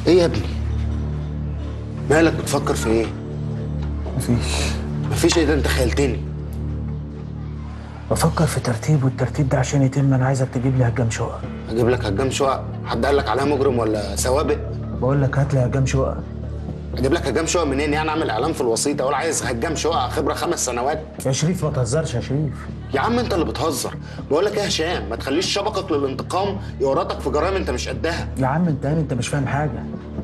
ايه يا ابني مالك بتفكر في ايه مفيش مفيش ايه ده انت خيلتني بفكر في ترتيب والترتيب ده عشان يتم انا عايزك تجيب لي هجام شقق اجيب لك هجام شقق حد قال لك عليها مجرم ولا سوابق بقول لك هات لي هجام شقق اجيب لك هجام شقق منين يعني اعمل اعلان في الوسيط اقول عايز هجام شقق خبره خمس سنوات يا شريف ما تهزرش يا شريف يا عم انت اللي بتهزر بقول لك ايه يا هشام ما تخليش شبكك للانتقام يورطك في جرائم انت مش قدها يا عم انت انت مش فاهم حاجه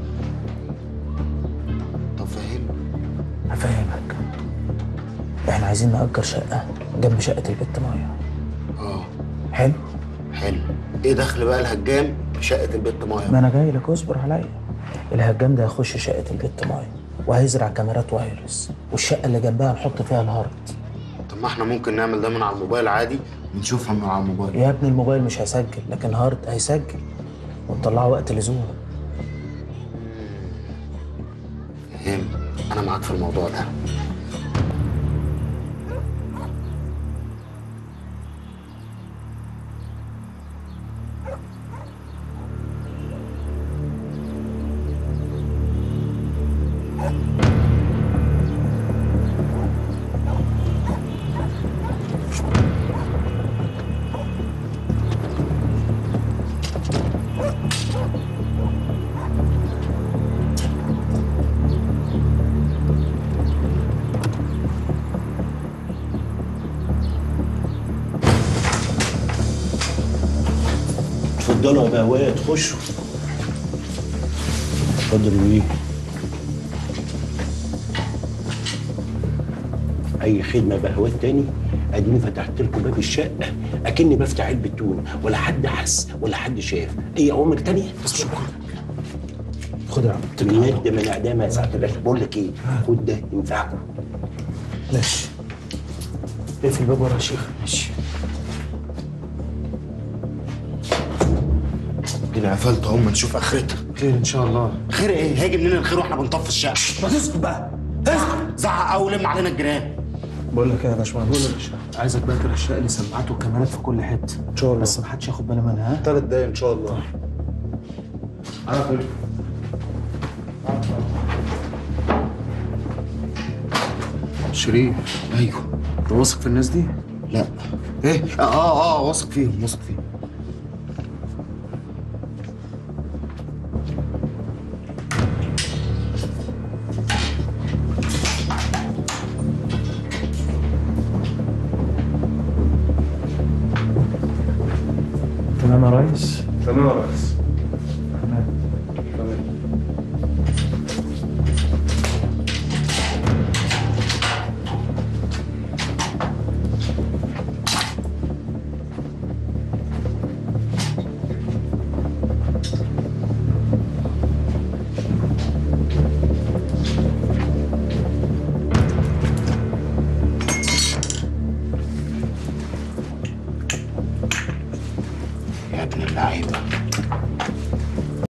طب فاهم هفهمك احنا عايزين نأجر شقه جنب شقه البت مايا اه حلو حلو ايه دخل بقى الهجام بشقه البت ما مايا انا جاي لك اصبر عليا الهجام ده هيخش شقه البت مايا وهيزرع كاميرات وايرلس والشقه اللي جنبها نحط فيها الهارد طب ما احنا ممكن نعمل ده من على الموبايل عادي ونشوفها من على الموبايل يا ابني الموبايل مش هيسجل لكن الهارد هيسجل ونطلعه وقت لزوم فهم انا معاك في الموضوع ده اتفضلوا يا بهوات خشوا اتفضلوا ايه اي خدمه بهوات تاني اديني فتحت لكم باب الشقه اكني بفتح علبه تونه ولا حد حس ولا حد شاف اي اوامر تانية شكرا خد يا عم من يد من اعدام يا سعاده الباشا بقول لك ايه خد ده ينفعكم ماشي اقفل الباب ورا يا شيخ ماشي ادينا قفلت اهو ما نشوف اخرتها خير ان شاء الله خير ايه هيجي منين الخير واحنا بنطفي الشقه ما تسكت بقى اسكت زعق او لم علينا الجيران بقول لك ايه يا باشمهندس بقول لك عايزك بقى ترشق لي سماعات وكاميرات في كل حته ان شاء الله بس ما حدش ياخد باله منها ها ثلاث دقايق ان شاء الله شريف ايوه انت واثق في الناس دي؟ لا ايه اه اه اه واثق فيهم واثق فيهم تمام يا ريس تمام يا ريس تمام يا ابن اللعيبه